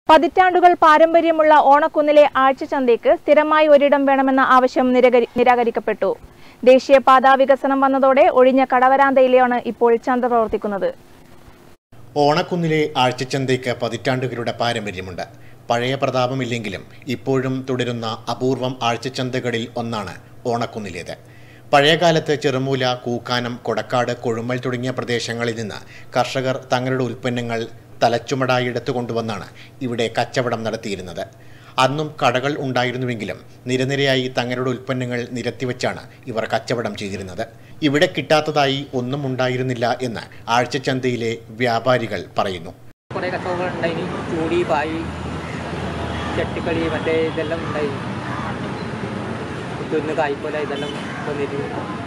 പതിറ്റാണ്ടുകൾ പാരമ്പര്യമുള്ള ഓണക്കുന്നിലെ ആഴ്ചച്ചന്തയ്ക്ക് സ്ഥിരമായി ഒരിടം വേണമെന്ന ആവശ്യം നിരകരി- നിരാകരിക്കപ്പെട്ടു ദേശീയപാതാ വികസനം വന്നതോടെ ഒഴിഞ്ഞ കടവരാന്തയിലാണ് ഇപ്പോൾ ചന്ത പ്രവർത്തിക്കുന്നത് ഓണക്കുന്നിലെ ആഴ്ചച്ചന്തയ്ക്ക് പതിറ്റാണ്ടുകളുടെ പാരമ്പര്യമുണ്ട് പഴയ പ്രതാപമില്ലെങ്കിലും ഇപ്പോഴും തുടരുന്ന അപൂർവം ആഴ്ചച്ചന്തകളിൽ ഒന്നാണ് ഓണക്കുന്നിലേത് പഴയകാലത്ത് ചെറുമൂല കൂക്കാനം കൊടക്കാട് കൊഴുമ്മൽ തുടങ്ങിയ പ്രദേശങ്ങളിൽ നിന്ന് കർഷകർ തങ്ങളുടെ ഉൽപ്പന്നങ്ങൾ തലച്ചുമടായി എടുത്തു കൊണ്ടുവന്നാണ് ഇവിടെ കച്ചവടം നടത്തിയിരുന്നത് അന്നും കടകൾ ഉണ്ടായിരുന്നുവെങ്കിലും നിരനിരയായി തങ്ങളുടെ ഉൽപ്പന്നങ്ങൾ നിരത്തിവെച്ചാണ് ഇവർ കച്ചവടം ചെയ്തിരുന്നത് ഇവിടെ കിട്ടാത്തതായി ഒന്നും ഉണ്ടായിരുന്നില്ല എന്ന് ആഴ്ചച്ചന്തയിലെ വ്യാപാരികൾ പറയുന്നു കുറേ കച്ചവടങ്ങൾ ഉണ്ടായിനി ചൂടി പായി ചട്ടിക്കളി മറ്റേ ഇതെല്ലാം ഉണ്ടായി കുത്തുന്ന് കായ്പോല ഇതെല്ലാം വന്നിട്ട്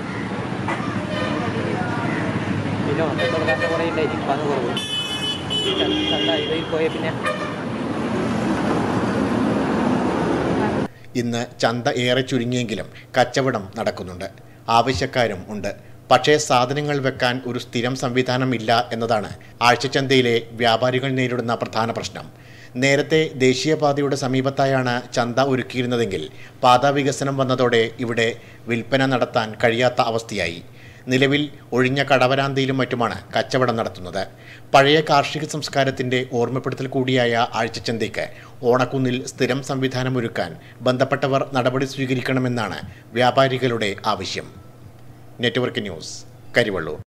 പിന്നെ കച്ചവടക്കാരുടെ കുറേ ഉണ്ടായി ഇപ്പം അത് കുറവ് ചന്ത ഇതിൽ പോയ പിന്നെ ഇന്ന് ചന്ത ഏറെ ചുരുങ്ങിയെങ്കിലും കച്ചവടം നടക്കുന്നുണ്ട് ആവശ്യക്കാരും ഉണ്ട് പക്ഷേ സാധനങ്ങൾ വെക്കാൻ ഒരു സ്ഥിരം സംവിധാനം ഇല്ല എന്നതാണ് ആഴ്ചച്ചന്തയിലെ വ്യാപാരികൾ നേരിടുന്ന പ്രധാന പ്രശ്നം നേരത്തെ ദേശീയപാതയുടെ സമീപത്തായാണ് ചന്ത ഒരുക്കിയിരുന്നതെങ്കിൽ പാതാ വികസനം വന്നതോടെ ഇവിടെ വിൽപ്പന നടത്താൻ കഴിയാത്ത അവസ്ഥയായി നിലവിൽ ഒഴിഞ്ഞ കടവരാന്തയിലും മറ്റുമാണ് കച്ചവടം നടത്തുന്നത് പഴയ കാർഷിക സംസ്കാരത്തിന്റെ ഓർമ്മപ്പെടുത്തൽ കൂടിയായ ആഴ്ചച്ചന്തയ്ക്ക് ഓണക്കുന്നിൽ സ്ഥിരം സംവിധാനം ഒരുക്കാൻ ബന്ധപ്പെട്ടവർ നടപടി സ്വീകരിക്കണമെന്നാണ് വ്യാപാരികളുടെ ആവശ്യം നെറ്റ്വർക്ക് ന്യൂസ് കരിവള്ളൂർ